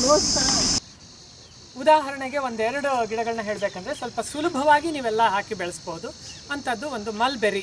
ಉದಾಹರಣೆಗೆ ಒಂದೆರಡು ಗಿಡಗಳನ್ನ ಹೇಳಬೇಕಂದ್ರೆ ಸ್ವಲ್ಪ ಸುಲಭವಾಗಿ ನೀವೆಲ್ಲ ಹಾಕಿ ಬೆಳೆಸ್ಬೋದು ಅಂಥದ್ದು ಒಂದು mulberry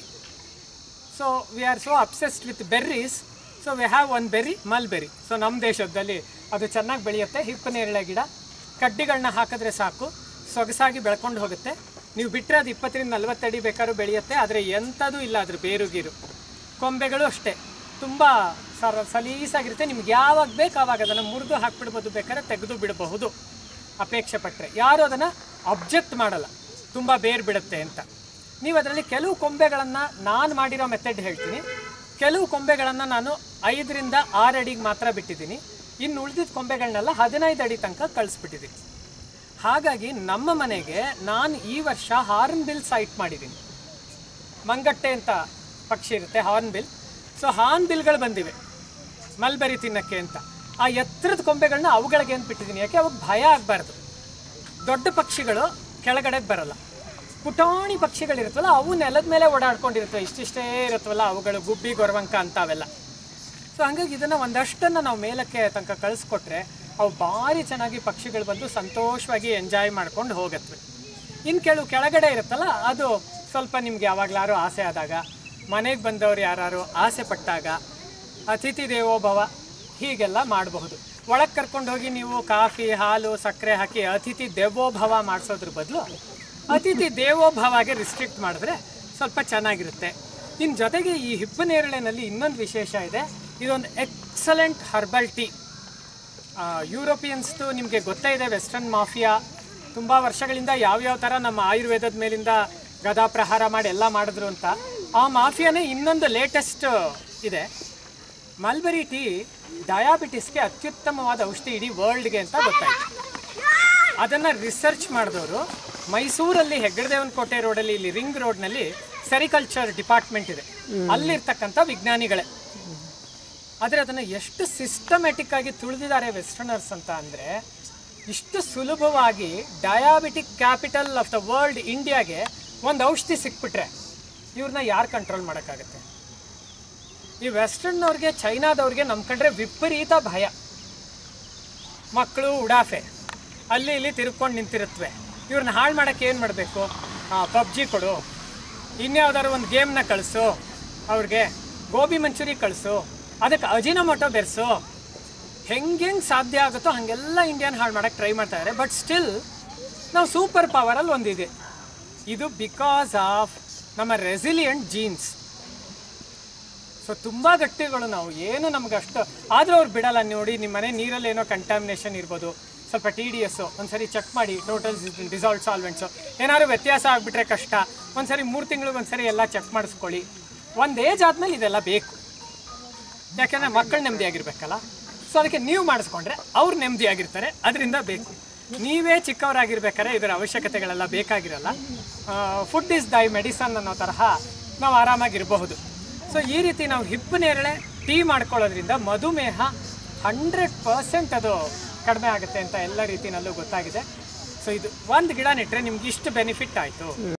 so we are so obsessed with berries so we have one berry mulberry so ನಮ್ಮ ದೇಶದಲ್ಲಿ ಅದು ಚೆನ್ನಾಗಿ ಬೆಳೆಯುತ್ತೆ ಹಿಪ್ಪನೇರಳೆ ಗಿಡ ಕಡ್ಡಿಗಳನ್ನ ಹಾಕಿದ್ರೆ ಸಾಕು ಸೊಗಸಾಗಿ ಬೆಳ್ಕೊಂಡು ಹೋಗುತ್ತೆ ನೀವು ಬಿಟ್ಟರೆ ಅದು ಇಪ್ಪತ್ತರಿಂದ ನಲ್ವತ್ತು ಅಡಿ ಬೇಕಾದ್ರೂ ಬೆಳೆಯುತ್ತೆ ಆದರೆ ಎಂಥದೂ ಇಲ್ಲ ಅದ್ರ ಬೇರು ಗೀರು ಕೊಂಬೆಗಳು ಅಷ್ಟೇ ತುಂಬ ಸರ ಸಲೀಸಾಗಿರುತ್ತೆ ನಿಮ್ಗೆ ಯಾವಾಗ ಬೇಕು ಆವಾಗ ಅದನ್ನು ಮುರಿದು ಹಾಕ್ಬಿಡ್ಬೋದು ಬೇಕಾದ್ರೆ ತೆಗೆದು ಬಿಡಬಹುದು ಅಪೇಕ್ಷೆ ಪಟ್ಟರೆ ಯಾರು ಅದನ್ನು ಅಬ್ಜೆಕ್ಟ್ ಮಾಡಲ್ಲ ತುಂಬ ಬೇರು ಬಿಡುತ್ತೆ ಅಂತ ನೀವು ಅದರಲ್ಲಿ ಕೆಲವು ಕೊಂಬೆಗಳನ್ನು ನಾನು ಮಾಡಿರೋ ಮೆಥಡ್ ಹೇಳ್ತೀನಿ ಕೆಲವು ಕೊಂಬೆಗಳನ್ನು ನಾನು ಐದರಿಂದ ಆರು ಅಡಿಗೆ ಮಾತ್ರ ಬಿಟ್ಟಿದ್ದೀನಿ ಇನ್ನು ಉಳಿದಿದ್ದ ಕೊಂಬೆಗಳನ್ನೆಲ್ಲ ಹದಿನೈದು ಅಡಿ ತನಕ ಕಳಿಸ್ಬಿಟ್ಟಿದ್ದೀನಿ ಹಾಗಾಗಿ ನಮ್ಮ ಮನೆಗೆ ನಾನು ಈ ವರ್ಷ ಹಾರ್ನ್ ಬಿಲ್ ಸೈಟ್ ಮಾಡಿದ್ದೀನಿ ಮಂಗಟ್ಟೆ ಅಂತ ಪಕ್ಷಿ ಇರುತ್ತೆ ಹಾರ್ನ್ ಬಿಲ್ ಸೊ ಹಾರ್ನ್ ಬಿಲ್ಗಳು ಬಂದಿವೆ ಮಲ್ಬೆರಿ ತಿನ್ನಕ್ಕೆ ಅಂತ ಆ ಎತ್ತರದ ಕೊಂಬೆಗಳನ್ನ ಅವುಗಳಿಗೆ ಅಂತ ಬಿಟ್ಟಿದ್ದೀನಿ ಯಾಕೆ ಅವಾಗ ಭಯ ಆಗಬಾರ್ದು ದೊಡ್ಡ ಪಕ್ಷಿಗಳು ಕೆಳಗಡೆ ಬರಲ್ಲ ಪುಟಾಣಿ ಪಕ್ಷಿಗಳಿರುತ್ತವಲ್ಲ ಅವು ನೆಲದ ಮೇಲೆ ಓಡಾಡ್ಕೊಂಡಿರ್ತವೆ ಇಷ್ಟಿಷ್ಟೇ ಇರುತ್ತವಲ್ಲ ಅವುಗಳು ಗುಬ್ಬಿ ಗೊರವಂಕ ಅಂತಾವೆಲ್ಲ ಸೊ ಹಂಗಾಗಿ ಇದನ್ನು ಒಂದಷ್ಟನ್ನು ನಾವು ಮೇಲಕ್ಕೆ ತನಕ ಕಳಿಸ್ಕೊಟ್ರೆ ಅವು ಭಾರಿ ಚೆನ್ನಾಗಿ ಪಕ್ಷಿಗಳು ಬಂದು ಸಂತೋಷವಾಗಿ ಎಂಜಾಯ್ ಮಾಡ್ಕೊಂಡು ಹೋಗತ್ವೆ ಇನ್ನು ಕೆಲವು ಕೆಳಗಡೆ ಇರುತ್ತಲ್ಲ ಅದು ಸ್ವಲ್ಪ ನಿಮ್ಗೆ ಯಾವಾಗಲಾರು ಆಸೆ ಆದಾಗ ಮನೆಗೆ ಬಂದವರು ಯಾರು ಆಸೆ ಪಟ್ಟಾಗ ಅತಿಥಿ ದೇವೋಭವ ಹೀಗೆಲ್ಲ ಮಾಡಬಹುದು ಒಳಗೆ ಕರ್ಕೊಂಡು ಹೋಗಿ ನೀವು ಕಾಫಿ ಹಾಲು ಸಕ್ಕರೆ ಹಾಕಿ ಅತಿಥಿ ದೇವೋಭವ ಮಾಡಿಸೋದ್ರ ಬದಲು ಅತಿಥಿ ದೇವೋಭವಗೆ ರಿಸ್ಟ್ರಿಕ್ಟ್ ಮಾಡಿದ್ರೆ ಸ್ವಲ್ಪ ಚೆನ್ನಾಗಿರುತ್ತೆ ಇನ್ನು ಜೊತೆಗೆ ಈ ಹಿಪ್ಪನೇರಳೆನಲ್ಲಿ ಇನ್ನೊಂದು ವಿಶೇಷ ಇದೆ ಇದೊಂದು ಎಕ್ಸಲೆಂಟ್ ಹರ್ಬಲ್ ಟೀ ಯುರೋಪಿಯನ್ಸ್ದು ನಿಮಗೆ ಗೊತ್ತೇ ಇದೆ ವೆಸ್ಟರ್ನ್ ಮಾಫಿಯಾ ತುಂಬ ವರ್ಷಗಳಿಂದ ಯಾವ್ಯಾವ ಥರ ನಮ್ಮ ಆಯುರ್ವೇದದ ಮೇಲಿಂದ ಗದಾ ಪ್ರಹಾರ ಮಾಡಿ ಎಲ್ಲ ಮಾಡಿದ್ರು ಅಂತ ಆ ಮಾಫಿಯಾನೇ ಇನ್ನೊಂದು ಲೇಟೆಸ್ಟ್ ಇದೆ ಮಲ್ಬೆರಿ ಟೀ ಡಯಾಬಿಟಿಸ್ಗೆ ಅತ್ಯುತ್ತಮವಾದ ಔಷಧಿ ಇಡೀ ವರ್ಲ್ಡ್ಗೆ ಅಂತ ಗೊತ್ತಾಯ್ತು ಅದನ್ನು ರಿಸರ್ಚ್ ಮಾಡಿದವರು ಮೈಸೂರಲ್ಲಿ ಹೆಗ್ಗಡದೇವನ ಕೋಟೆ ರೋಡಲ್ಲಿ ಇಲ್ಲಿ ರಿಂಗ್ ರೋಡ್ನಲ್ಲಿ ಸೆರಿಕಲ್ಚರ್ ಡಿಪಾರ್ಟ್ಮೆಂಟ್ ಇದೆ ಅಲ್ಲಿರ್ತಕ್ಕಂಥ ವಿಜ್ಞಾನಿಗಳೇ ಆದರೆ ಅದನ್ನು ಎಷ್ಟು ಸಿಸ್ಟಮೆಟಿಕ್ ಆಗಿ ತುಳಿದಿದ್ದಾರೆ ವೆಸ್ಟರ್ನರ್ಸ್ ಅಂತ ಅಂದರೆ ಇಷ್ಟು ಸುಲಭವಾಗಿ diabetic capital of the world ಇಂಡಿಯಾಗೆ ಒಂದು ಔಷಧಿ ಸಿಕ್ಬಿಟ್ರೆ ಇವ್ರನ್ನ ಯಾರು ಕಂಟ್ರೋಲ್ ಮಾಡೋಕ್ಕಾಗತ್ತೆ ಈ ವೆಸ್ಟರ್ನ್ನವ್ರಿಗೆ ಚೈನಾದವ್ರಿಗೆ ನಮ್ಮ ಕಂಡ್ರೆ ವಿಪರೀತ ಭಯ ಮಕ್ಕಳು ಉಡಾಫೆ ಅಲ್ಲಿ ಇಲ್ಲಿ ತಿರ್ಕೊಂಡು ನಿಂತಿರುತ್ತವೆ ಇವ್ರನ್ನ ಹಾಳು ಮಾಡೋಕ್ಕೆ ಏನು ಮಾಡಬೇಕು ಪಬ್ಜಿ ಕೊಡು ಇನ್ಯಾವ್ದಾದ್ರು ಒಂದು ಗೇಮ್ನ ಕಳಿಸು ಅವ್ರಿಗೆ ಗೋಬಿ ಮಂಚೂರಿ ಕಳಿಸು ಅದಕ್ಕೆ ಅಜಿನೋಮೋಟೊ ಬೆರೆಸು ಹೆಂಗೆ ಸಾಧ್ಯ ಆಗುತ್ತೋ ಹಾಗೆಲ್ಲ ಇಂಡಿಯನ್ ಹಾಳು ಮಾಡೋಕ್ಕೆ ಟ್ರೈ ಮಾಡ್ತಾ ಇದ್ದಾರೆ ಬಟ್ ಸ್ಟಿಲ್ ನಾವು ಸೂಪರ್ ಪವರಲ್ಲಿ ಒಂದಿದೆ ಇದು ಬಿಕಾಸ್ ಆಫ್ ನಮ್ಮ ರೆಸಿಲಿಯಂಟ್ ಜೀನ್ಸ್ ಸೊ ತುಂಬ ಗಟ್ಟಿಗಳು ನಾವು ಏನು ನಮ್ಗೆ ಅಷ್ಟು ಆದರೂ ಅವ್ರು ಬಿಡಲ್ಲ ನೋಡಿ ನಿಮ್ಮ ಮನೆ ನೀರಲ್ಲಿ ಏನೋ ಕಂಟಾಮಿನೇಷನ್ ಇರ್ಬೋದು ಸ್ವಲ್ಪ ಟಿ ಡಿ ಎಸ್ಸು ಒಂದ್ಸರಿ ಚೆಕ್ ಮಾಡಿ ಟೋಟಲ್ ಡಿಸಾಲ್ವ್ ಸಾಲ್ವೆಂಟ್ಸು ಏನಾದ್ರು ವ್ಯತ್ಯಾಸ ಆಗಿಬಿಟ್ರೆ ಕಷ್ಟ ಒಂದ್ಸರಿ ಮೂರು ತಿಂಗಳಿಗೆ ಒಂದ್ಸರಿ ಎಲ್ಲ ಚೆಕ್ ಮಾಡಿಸ್ಕೊಳ್ಳಿ ಒಂದು ಏಜ್ ಆದಮೇಲೆ ಇದೆಲ್ಲ ಬೇಕು ಯಾಕೆಂದರೆ ಮಕ್ಕಳು ನೆಮ್ಮದಿಯಾಗಿರ್ಬೇಕಲ್ಲ ಸೊ ಅದಕ್ಕೆ ನೀವು ಮಾಡಿಸ್ಕೊಂಡ್ರೆ ಅವ್ರು ನೆಮ್ಮದಿಯಾಗಿರ್ತಾರೆ ಅದರಿಂದ ಬೇಕು ನೀವೇ ಚಿಕ್ಕವರಾಗಿರ್ಬೇಕಾದ್ರೆ ಇದರ ಅವಶ್ಯಕತೆಗಳೆಲ್ಲ ಬೇಕಾಗಿರಲ್ಲ ಫುಡ್ ಇಸ್ ದೈ ಮೆಡಿಸನ್ ಅನ್ನೋ ತರಹ ನಾವು ಆರಾಮಾಗಿರಬಹುದು ಸೊ ಈ ರೀತಿ ನಾವು ಹಿಪ್ಪು ನೇರಳೆ ಟೀ ಮಾಡ್ಕೊಳ್ಳೋದ್ರಿಂದ ಮಧುಮೇಹ ಹಂಡ್ರೆಡ್ ಪರ್ಸೆಂಟ್ ಅದು ಕಡಿಮೆ ಆಗುತ್ತೆ ಅಂತ ಎಲ್ಲ ರೀತಿನಲ್ಲೂ ಗೊತ್ತಾಗಿದೆ ಸೊ ಇದು ಒಂದು ಗಿಡ ನೆಟ್ಟರೆ ನಿಮ್ಗೆ ಇಷ್ಟು ಬೆನಿಫಿಟ್ ಆಯಿತು